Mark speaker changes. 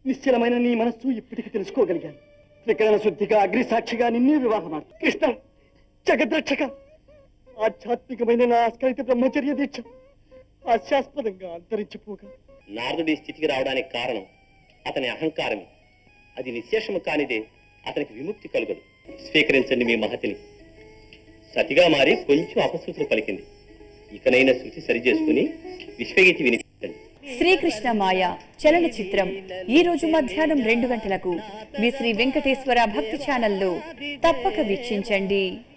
Speaker 1: నిశ్చలమైన నీ మనస్సు ఇప్పటికి తెలుసుకోగలిగాను త్రికరణ శుద్ధిగా అగ్ని సాక్షిగా నిన్నే వివాహమాడు కృష్ణ జగద్రక్షక ఆధ్యాత్మికమైన నా ఆస్కరిత బ్రహ్మచర్య దీక్ష హాస్యాస్పదంగా అంతరించిపోగా
Speaker 2: నారదుడి స్థితికి రావడానికి కారణం అతని అహంకారమే అది నిశ్శేషము కానిదే అతనికి విముక్తి కలుగదు స్వీకరించండి మీ మహతిని సతిగా మారి కొంచెం అపశృతులు పలికింది ఇకనైనా శృతి సరిచేసుకుని విశ్వగీతి వినిపించండి
Speaker 3: శ్రీకృష్ణ మాయ చలనచిత్రం ఈ రోజు మధ్యాహ్నం రెండు గంటలకు మీ శ్రీ వెంకటేశ్వర భక్తి ఛానల్లో తప్పక వీక్షించండి